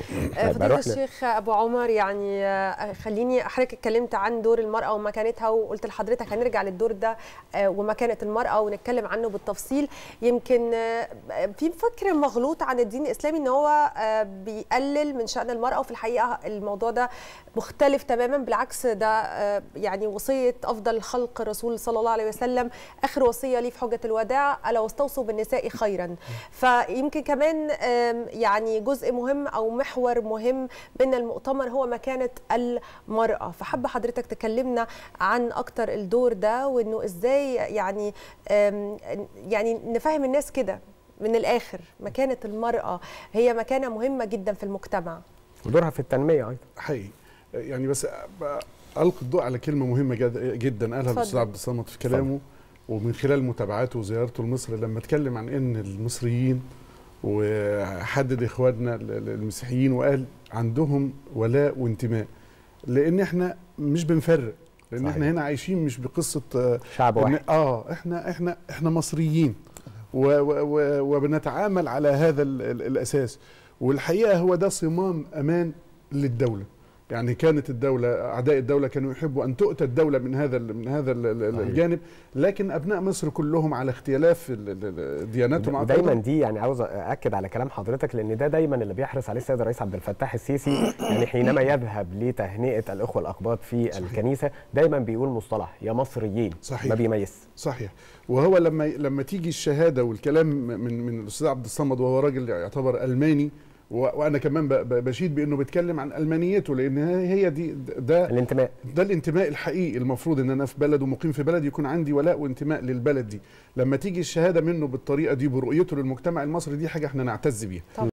طيب، فضيلة أروح ل- الشيخ ابو عمر يعني آه، خليني حضرتك اتكلمت عن دور المراه ومكانتها وقلت لحضرتك هنرجع للدور ده آه، ومكانه المراه ونتكلم عنه بالتفصيل يمكن آه، في فكر مغلوط عن الدين الاسلامي ان هو آه، بيقلل من شان المراه وفي الحقيقه الموضوع ده مختلف تماما بالعكس ده آه، يعني وصيه افضل خلق الرسول صلى الله عليه وسلم اخر وصيه ليه في حجه الوداع الا واستوصوا بالنساء خيرا فيمكن كمان آم، يعني جزء مهم او محور مهم من المؤتمر هو مكانه المراه فحابه حضرتك تكلمنا عن اكتر الدور ده وانه ازاي يعني آم، يعني نفهم الناس كده من الاخر مكانه المراه هي مكانه مهمه جدا في المجتمع ودورها في التنميه ايضا حقيقي يعني بس أبقى القي الضوء على كلمه مهمه جد- جدا قالها اتفضل. الاستاذ عبد الصمد في كلامه ومن خلال متابعاته وزيارته لمصر لما اتكلم عن ان المصريين وحدد اخواتنا ال- ال- المسيحيين وقال عندهم ولاء وانتماء لان احنا مش بنفرق لان صحيح. احنا هنا عايشين مش بقصه آه، شعب إن- واحد اه احنا احنا احنا مصريين و و و وبنتعامل على هذا ال ال الاساس والحقيقه هو ده صمام امان للدوله يعني كانت الدوله اعداء الدوله كانوا يحبوا ان تؤتى الدوله من هذا ال من هذا ال ال صحيح. الجانب لكن ابناء مصر كلهم على اختلاف ال- ال- ال- دياناتهم ودايما وعقائدهم. دي يعني عاوز اكد على كلام حضرتك لان ده دايما اللي بيحرص عليه السيد الرئيس عبد الفتاح السيسي يعني حينما يذهب لتهنئه الاخوه الاقباط في صحيح. الكنيسه دايما بيقول مصطلح يا مصريين صحيح. ما بيميز صحيح وهو لما لما تيجي الشهاده والكلام من من الاستاذ عبد الصمد وهو راجل يعتبر الماني و- وانا كمان ب- ب- بشيد بانه بيتكلم عن المانيته لان هي دي ده الانتماء ده الانتماء الحقيقي المفروض ان انا في بلد ومقيم في بلد يكون عندي ولاء وانتماء للبلد دي لما تيجي الشهاده منه بالطريقه دي برؤيته للمجتمع المصري دي حاجه احنا نعتز بيها